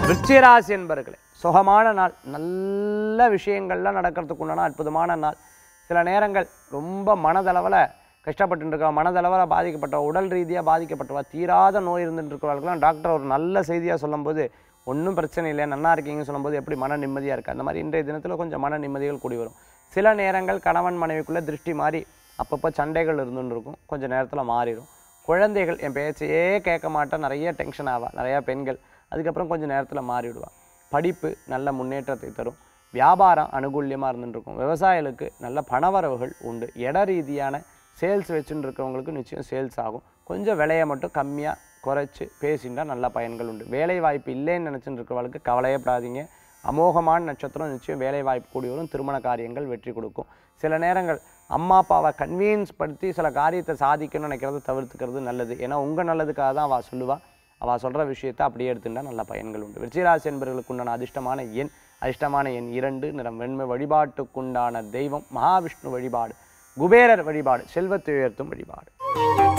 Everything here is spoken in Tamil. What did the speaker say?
விருச்சிகராசி என்பர்களே சுகமான நாள் நல்ல விஷயங்கள்லாம் நடக்கிறதுக்கு உண்டான அற்புதமான நாள் சில நேரங்கள் ரொம்ப மனதளவில் கஷ்டப்பட்டு இருக்கா மனதளவில் பாதிக்கப்பட்ட உடல் ரீதியாக பாதிக்கப்பட்டவா தீராத நோய் இருந்துட்டு இருக்கிறவர்களுக்கெல்லாம் டாக்டர் ஒரு நல்ல செய்தியாக சொல்லும்போது ஒன்றும் பிரச்சனை இல்லை நல்லா இருக்கீங்கன்னு சொல்லும்போது எப்படி மன நிம்மதியாக இருக்குது அந்த மாதிரி இன்றைய தினத்தில் கொஞ்சம் மன நிம்மதிகள் கூடி வரும் சில நேரங்கள் கணவன் மனைவிக்குள்ளே திருஷ்டி மாறி அப்பப்போ சண்டைகள் இருந்துன்னு இருக்கும் கொஞ்சம் நேரத்தில் மாறிடும் குழந்தைகள் என் பேச்சையே கேட்க மாட்டேன் நிறைய டென்ஷன் ஆவா நிறையா பெண்கள் அதுக்கப்புறம் கொஞ்சம் நேரத்தில் மாறிவிடுவா படிப்பு நல்ல முன்னேற்றத்தை தரும் வியாபாரம் அனுகூல்யமாக இருந்துட்டு இருக்கும் விவசாயிகளுக்கு நல்ல பணவரவுகள் உண்டு இட ரீதியான சேல்ஸ் வச்சுட்டு இருக்கிறவங்களுக்கு நிச்சயம் சேல்ஸ் ஆகும் கொஞ்சம் விலையை மட்டும் கம்மியாக குறைச்சி பேசிட்டா நல்ல பயன்கள் உண்டு வேலை வாய்ப்பு இல்லைன்னு நினச்சிட்டு இருக்கிறவங்களுக்கு கவலையப்படாதீங்க அமோகமான நட்சத்திரம் நிச்சயம் வேலை வாய்ப்பு கூடி வரும் திருமண காரியங்கள் வெற்றி கொடுக்கும் சில நேரங்கள் அம்மா அப்பாவை கன்வீன்ஸ் படுத்தி சில காரியத்தை சாதிக்கணும்னு நினைக்கிறத தவிர்த்துக்கிறது நல்லது ஏன்னா உங்கள் நல்லதுக்காக தான் அவள் சொல்லுவா அவள் சொல்கிற விஷயத்தை அப்படியே எடுத்துட்டா நல்ல பயன்கள் உண்டு விருச்சிகராசி என்பவர்களுக்கு உண்டான அதிர்ஷ்டமான எண் அதிர்ஷ்டமான எண் இரண்டு நிறம் வெண்மை வழிபாட்டுக்குண்டான தெய்வம் மகாவிஷ்ணு வழிபாடு குபேரர் வழிபாடு செல்வத்தை உயர்த்தும் வழிபாடு